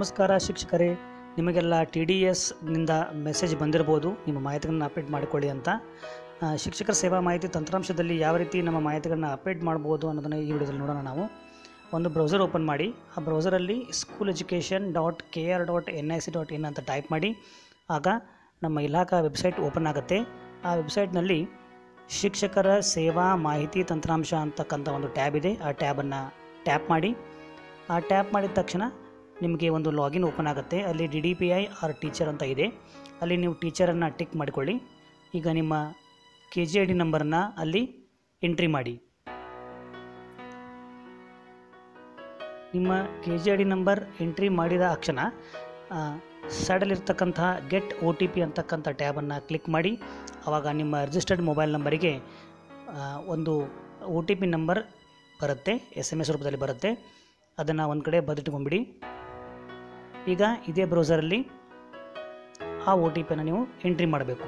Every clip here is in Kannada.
ನಮಸ್ಕಾರ ಶಿಕ್ಷಕರೇ ನಿಮಗೆಲ್ಲ ಟಿ ಡಿ ಎಸ್ನಿಂದ ಮೆಸೇಜ್ ಬಂದಿರ್ಬೋದು ನಿಮ್ಮ ಮಾಹಿತಿಗಳನ್ನ ಅಪ್ಡೇಟ್ ಮಾಡಿಕೊಳ್ಳಿ ಅಂತ ಆ, ಶಿಕ್ಷಕರ ಸೇವಾ ಮಾಹಿತಿ ತಂತ್ರಾಂಶದಲ್ಲಿ ಯಾವ ರೀತಿ ನಮ್ಮ ಮಾಹಿತಿಗಳನ್ನ ಅಪ್ಡೇಟ್ ಮಾಡ್ಬೋದು ಅನ್ನೋದನ್ನು ಈ ವಿಡಿಯೋದಲ್ಲಿ ನೋಡೋಣ ನಾವು ಒಂದು ಬ್ರೌಸರ್ ಓಪನ್ ಮಾಡಿ ಆ ಬ್ರೌಸರಲ್ಲಿ school education dot K R dot N I C dot in ಅಂತ ಟೈಪ್ ಮಾಡಿ ಆಗ ನಮ್ಮ ಇಲಾಖಾ ವೆಬ್ಸೈಟ್ ಓಪನ್ ಆಗುತ್ತೆ ಆ ವೆಬ್ಸೈಟ್ನಲ್ಲಿ ಶಿಕ್ಷಕರ ಸೇವಾ ಮಾಹಿತಿ ತಂತ್ರಾಂಶ ಅಂತಕ್ಕಂಥ ಒಂದು ಟ್ಯಾಬ್ ಇದೆ ಆ ಟ್ಯಾಬನ್ನು ಟ್ಯಾಪ್ ಮಾಡಿ ಆ ಟ್ಯಾಪ್ ಮಾಡಿದ ತಕ್ಷಣ ನಿಮಗೆ ಒಂದು ಲಾಗಿನ್ ಓಪನ್ ಆಗುತ್ತೆ ಅಲ್ಲಿ D D P I R teacher ಅಂತ ಇದೆ ಅಲ್ಲಿ ನೀವು ಟೀಚರನ್ನು ಟಿಕ್ ಮಾಡಿಕೊಳ್ಳಿ ಈಗ ನಿಮ್ಮ ಕೆ ಜಿ ಐ ಡಿ ನಂಬರನ್ನು ಅಲ್ಲಿ ಎಂಟ್ರಿ ಮಾಡಿ ನಿಮ್ಮ K G I D number entry ಮಾಡಿದ ಕ್ಷಣ ಸೈಡಲ್ಲಿರ್ತಕ್ಕಂತಹ ಗೆಟ್ ಒ ಟಿ ಪಿ ಅಂತಕ್ಕಂಥ ಟ್ಯಾಬನ್ನು ಕ್ಲಿಕ್ ಮಾಡಿ ಆವಾಗ ನಿಮ್ಮ ರಿಜಿಸ್ಟರ್ಡ್ ಮೊಬೈಲ್ ನಂಬರಿಗೆ ಆ, ಒಂದು ಒ ಟಿ ಪಿ ನಂಬರ್ ಬರುತ್ತೆ ಎಸ್ ಎಮ್ ಎಸ್ ರೂಪದಲ್ಲಿ ಬರುತ್ತೆ ಅದನ್ನು ಒಂದು ಕಡೆ ಬದಿಟ್ಕೊಂಡ್ಬಿಡಿ ಈಗ ಇದೇ ಬ್ರೌಸರಲ್ಲಿ ಆ ಒ ಟಿ ಪಿಯನ್ನು ನೀವು ಎಂಟ್ರಿ ಮಾಡಬೇಕು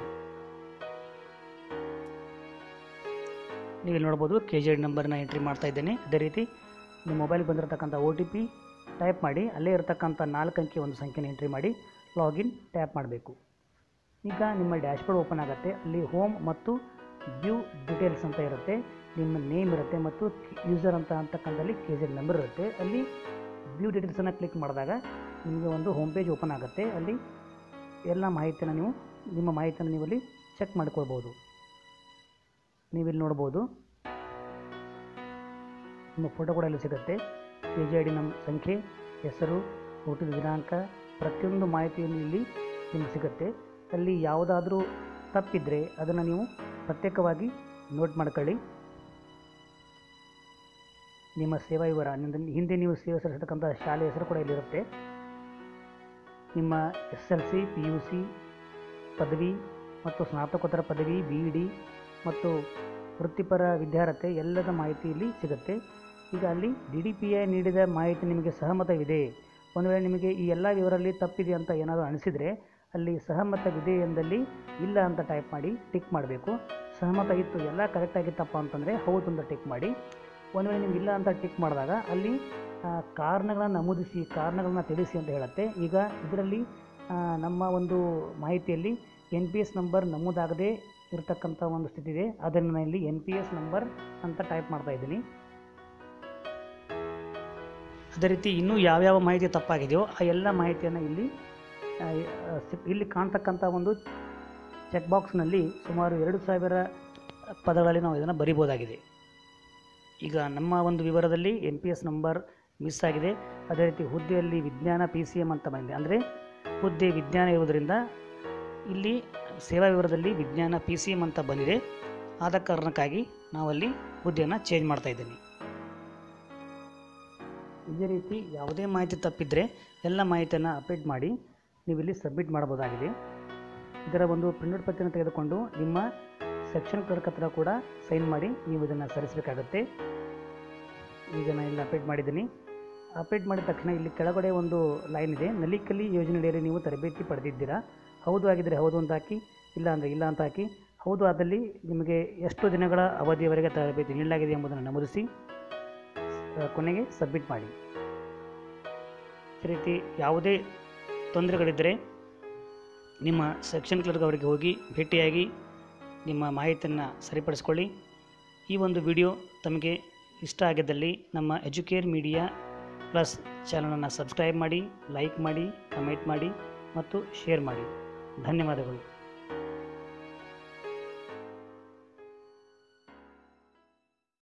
ನೀವು ಇಲ್ಲಿ ನೋಡ್ಬೋದು ಕೆ ಜಿ ಐ ನಂಬರ್ನ ಎಂಟ್ರಿ ಮಾಡ್ತಾ ಇದ್ದೇನೆ ಅದೇ ರೀತಿ ನಿಮ್ಮ ಮೊಬೈಲ್ಗೆ ಬಂದಿರತಕ್ಕಂಥ ಒ ಟಿ ಪಿ ಟೈಪ್ ಮಾಡಿ ಅಲ್ಲೇ ಇರತಕ್ಕಂಥ ನಾಲ್ಕು ಅಂಕಿ ಒಂದು ಸಂಖ್ಯೆನ ಎಂಟ್ರಿ ಮಾಡಿ ಲಾಗಿನ್ ಟ್ಯಾಪ್ ಮಾಡಬೇಕು ಈಗ ನಿಮ್ಮ ಡ್ಯಾಶ್ಬೋರ್ಡ್ ಓಪನ್ ಆಗುತ್ತೆ ಅಲ್ಲಿ ಹೋಮ್ ಮತ್ತು ವ್ಯೂ ಡೀಟೇಲ್ಸ್ ಅಂತ ಇರುತ್ತೆ ನಿಮ್ಮ ನೇಮ್ ಇರುತ್ತೆ ಮತ್ತು ಯೂಸರ್ ಅಂತ ಅಂತಕ್ಕಂಥಲ್ಲಿ ಕೆ ಜಿ ನಂಬರ್ ಇರುತ್ತೆ ಅಲ್ಲಿ ವ್ಯೂ ಡೀಟೇಲ್ಸನ್ನು ಕ್ಲಿಕ್ ಮಾಡಿದಾಗ ನಿಮಗೆ ಒಂದು ಹೋಮ್ ಪೇಜ್ ಓಪನ್ ಆಗುತ್ತೆ ಅಲ್ಲಿ ಎಲ್ಲ ಮಾಹಿತಿಯನ್ನು ನೀವು ನಿಮ್ಮ ಮಾಹಿತಿಯನ್ನು ನೀವು ಅಲ್ಲಿ ಚೆಕ್ ಮಾಡ್ಕೊಳ್ಬೋದು ನೀವಿಲ್ಲಿ ನೋಡ್ಬೋದು ನಿಮ್ಮ ಫೋಟೋ ಕೂಡ ಇಲ್ಲಿ ಸಿಗುತ್ತೆ ಕೆ ಜಿ ಐ ಡಿ ನಮ್ಮ ಸಂಖ್ಯೆ ಹೆಸರು ಹುಟ್ಟಿದ ದಿನಾಂಕ ಪ್ರತಿಯೊಂದು ಮಾಹಿತಿಯನ್ನು ಇಲ್ಲಿ ನಿಮಗೆ ಸಿಗುತ್ತೆ ಅಲ್ಲಿ ಯಾವುದಾದ್ರೂ ತಪ್ಪಿದ್ರೆ ಅದನ್ನು ನೀವು ಪ್ರತ್ಯೇಕವಾಗಿ ನೋಟ್ ಮಾಡ್ಕೊಳ್ಳಿ ನಿಮ್ಮ ಸೇವಾ ವಿವರ ನಿಮ್ದು- ಹಿಂದೆ ನೀವು ಸೇವೆ ಸಲ್ಲಿಸತಕ್ಕಂಥ ಶಾಲೆ ಹೆಸರು ಕೂಡ ಇಲ್ಲಿರುತ್ತೆ ನಿಮ್ಮ S L C P U C ಪದವಿ ಮತ್ತು ಸ್ನಾತಕೋತ್ತರ ಪದವಿ ಬಿ ಇ ಡಿ ಮತ್ತು ವೃತ್ತಿಪರ ವಿದ್ಯಾರ್ಹತೆ ಎಲ್ಲದ ಮಾಹಿತಿ ಇಲ್ಲಿ ಸಿಗುತ್ತೆ ಈಗ ಅಲ್ಲಿ ಡಿ ಡಿ ಪಿ ಐ ನೀಡಿದ ಮಾಹಿತಿ ನಿಮಗೆ ಸಹಮತವಿದೆ ಒಂದು ವೇಳೆ ನಿಮಗೆ ಈ ಎಲ್ಲ ವಿವರಲ್ಲಿ ತಪ್ಪಿದೆ ಅಂತ ಏನಾದರೂ ಅನಿಸಿದರೆ ಅಲ್ಲಿ ಸಹಮತವಿದೆ ಎಂದಲ್ಲಿ ಇಲ್ಲ ಅಂತ ಟೈಪ್ ಮಾಡಿ ಟಿಕ್ ಮಾಡಬೇಕು ಸಹಮತ ಇತ್ತು ಎಲ್ಲ ಕರೆಕ್ಟಾಗಿತ್ತಪ್ಪ ಅಂತಂದರೆ ಹೌದು ಅಂತ ಟಿಕ್ ಮಾಡಿ ಒಂದು ವೇಳೆ ನೀವು ಇಲ್ಲ ಅಂತ ಟಿಕ್ ಮಾಡಿದಾಗ ಅಲ್ಲಿ ಆ, ಕಾರಣಗಳನ್ನು ನಮೂದಿಸಿ ಕಾರಣಗಳನ್ನ ತಿಳಿಸಿ ಅಂತ ಹೇಳುತ್ತೆ ಈಗ ಇದರಲ್ಲಿ ಆ, ನಮ್ಮ ಒಂದು ಮಾಹಿತಿಯಲ್ಲಿ ಎನ್ ಪಿ ಎಸ್ ನಂಬರ್ ನಮೂದಾಗದೇ ಇರತಕ್ಕಂಥ ಒಂದು ಸ್ಥಿತಿ ಇದೆ ಅದನ್ನು ನಾನು ಇಲ್ಲಿ ಎನ್ ಪಿ ಎಸ್ ನಂಬರ್ ಅಂತ ಟೈಪ್ ಮಾಡ್ತಾ ಇದ್ದೀನಿ ಅದೇ ರೀತಿ ಇನ್ನೂ ಯಾವ್ಯಾವ ಮಾಹಿತಿ ತಪ್ಪಾಗಿದೆಯೋ ಆ ಎಲ್ಲ ಮಾಹಿತಿಯನ್ನು ಇಲ್ಲಿ ಆ, ಆ, ಸಿಪ್- ಇಲ್ಲಿ ಕಾಣ್ತಕ್ಕಂಥ ಒಂದು ಚೆಕ್ ಬಾಕ್ಸ್ನಲ್ಲಿ ಸುಮಾರು ಎರಡು ಸಾವಿರ ಪದಗಳಲ್ಲಿ ನಾವು ಇದನ್ನು ಬರಿಬೋದಾಗಿದೆ ಈಗ ನಮ್ಮ ಒಂದು ವಿವರದಲ್ಲಿ N P S number miss ಆಗಿದೆ ಅದೇ ರೀತಿ ಹುದ್ದೆಯಲ್ಲಿ ವಿಜ್ಞಾನ ಪಿ ಸಿ ಎಮ್ ಅಂತ ಬಂದಿದೆ ಅಂದರೆ ಹುದ್ದೆ ವಿಜ್ಞಾನ ಇರುವುದರಿಂದ ಇಲ್ಲಿ ಸೇವಾ ವಿವರದಲ್ಲಿ ವಿಜ್ಞಾನ ಪಿ ಸಿ ಎಮ್ ಅಂತ ಬಂದಿದೆ ಆದ ಕಾರಣಕ್ಕಾಗಿ ನಾವಲ್ಲಿ ಹುದ್ದೆಯನ್ನು ಚೇಂಜ್ ಮಾಡ್ತಾ ಇದ್ದೀನಿ ಇದೇ ರೀತಿ ಯಾವುದೇ ಮಾಹಿತಿ ತಪ್ಪಿದರೆ ಎಲ್ಲ ಮಾಹಿತಿಯನ್ನು ಅಪ್ಡೇಟ್ ಮಾಡಿ ನೀವು ಇಲ್ಲಿ ಸಬ್ಮಿಟ್ ಮಾಡಬಹುದಾಗಿದೆ ಇದರ ಒಂದು ಪ್ರಿಂಟ್ ಪ್ರತಿಯನ್ನು ತೆಗೆದುಕೊಂಡು ನಿಮ್ಮ ಸೆಕ್ಷನ್ ಕ್ಲರ್ಕ್ ಹತ್ರ ಕೂಡ ಸೈನ್ ಮಾಡಿ ನೀವು ಇದನ್ನು ಸಲ್ಲಿಸಬೇಕಾಗತ್ತೆ ಈಗ ನಾನು ಇಲ್ಲಿ ಅಪ್ಡೇಟ್ ಮಾಡಿದ್ದೀನಿ ಅಪ್ಡೇಟ್ ಮಾಡಿದ ತಕ್ಷಣ ಇಲ್ಲಿ ಕೆಳಗಡೆ ಒಂದು ಲೈನ್ ಇದೆ ನಲಿಕಲಿ ಯೋಜನೆಯಡಿಯಲ್ಲಿ ನೀವು ತರಬೇತಿ ಪಡೆದಿದ್ದೀರಾ ಹೌದು ಆಗಿದ್ದರೆ ಹೌದು ಅಂತ ಹಾಕಿ ಇಲ್ಲ ಅಂದರೆ ಇಲ್ಲ ಅಂತ ಹಾಕಿ ಹೌದು ಆದಲ್ಲಿ ನಿಮಗೆ ಎಷ್ಟು ದಿನಗಳ ಅವಧಿಯವರೆಗೆ ತರಬೇತಿ ನೀಡಲಾಗಿದೆ ಎಂಬುದನ್ನು ನಮೂದಿಸಿ ಆ, ಕೊನೆಗೆ ಸಬ್ಮಿಟ್ ಮಾಡಿ ಈ ರೀತಿ ಯಾವುದೇ ತೊಂದರೆಗಳಿದ್ದರೆ ನಿಮ್ಮ ಸೆಕ್ಷನ್ ಕ್ಲರ್ಕ್ ಅವರಿಗೆ ಹೋಗಿ ಭೇಟಿಯಾಗಿ ನಿಮ್ಮ ಮಾಹಿತಿಯನ್ನು ಸರಿಪಡಿಸ್ಕೊಳ್ಳಿ ಈ ಒಂದು ವಿಡಿಯೋ ತಮಗೆ ಇಷ್ಟ ಆಗಿದ್ದಲ್ಲಿ ನಮ್ಮ ಎಜುಕೇರ್ ಮೀಡಿಯಾ ಪ್ಲಸ್ ಚಾನಲನ್ನು ಸಬ್ಸ್ಕ್ರೈಬ್ ಮಾಡಿ ಲೈಕ್ ಮಾಡಿ ಕಮೆಂಟ್ ಮಾಡಿ ಮತ್ತು ಶೇರ್ ಮಾಡಿ ಧನ್ಯವಾದಗಳು